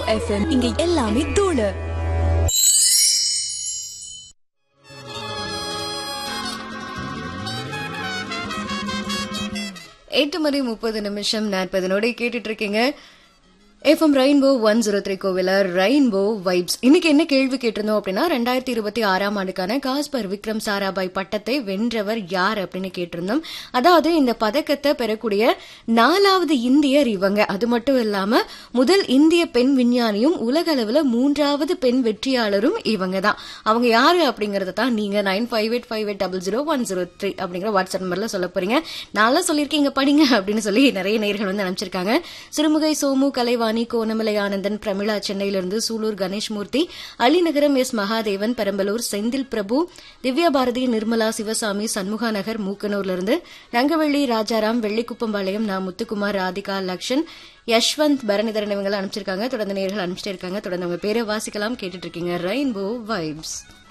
FM இங்க எல்லாமே தூளு எட்டு மணி முப்பது நிமிஷம் நாற்பது நொடி கேட்டுட்டு இருக்கீங்க FM rainbow one zero three கோவில ரெயின்போ வைப்ஸ் இன்னைக்கு என்ன கேள்வி கேட்டிருந்தோம் அப்படின்னா ரெண்டாயிரத்தி இருபத்தி ஆறாம் ஆண்டுக்கான காஸ்பர் விக்ரம் சாராபாய் பட்டத்தை வென்றவர் யார் அப்படின்னு கேட்டிருந்தோம் அதாவது இந்த பதக்கத்தை பெறக்கூடிய நாலாவது இந்தியர் இவங்க அது மட்டும் இல்லாம முதல் இந்திய பெண் விஞ்ஞானியும் உலக அளவுல மூன்றாவது பெண் வெற்றியாளரும் இவங்க தான் அவங்க யாரு அப்படிங்கறத தான் நீங்க nine five eight five eight double zero one zero three அப்படிங்கிற வாட்ஸ்அப் நம்பர்ல சொல்ல போறீங்க நான்லாம் சொல்லியிருக்கீங்க படிங்க அப்படின்னு சொல்லி நிறைய நேர்கள் வந்து அனுப்பிச்சிருக்காங்க சிறுமுகை சோமு கலைவாணி கோணமலை ஆனந்தன் பிரமிளா சென்னையிலிருந்து சூலூர் கணேஷ்மூர்த்தி அலிநகரம் எஸ் மகாதேவன் பெரம்பலூர் செந்தில் பிரபு திவ்யா பாரதி நிர்மலா சிவசாமி சண்முகா நகர் மூக்கனூர்ல இருந்து ரங்கவள்ளி ராஜாராம் வெள்ளிக்குப்பம்பாளையம் நா முத்துக்குமார் ராதிகா லக்ஷன் யஷ்வந்த் பரணிதரன் இவங்க அனுப்பிச்சிருக்காங்க தொடர்ந்து நேர்கள் அனுப்பிச்சிட்டே இருக்காங்க தொடர்ந்து அவங்க பேரை வாசிக்கலாம் கேட்டுட்டு இருக்கீங்க ரெயின்போ வைப்ஸ்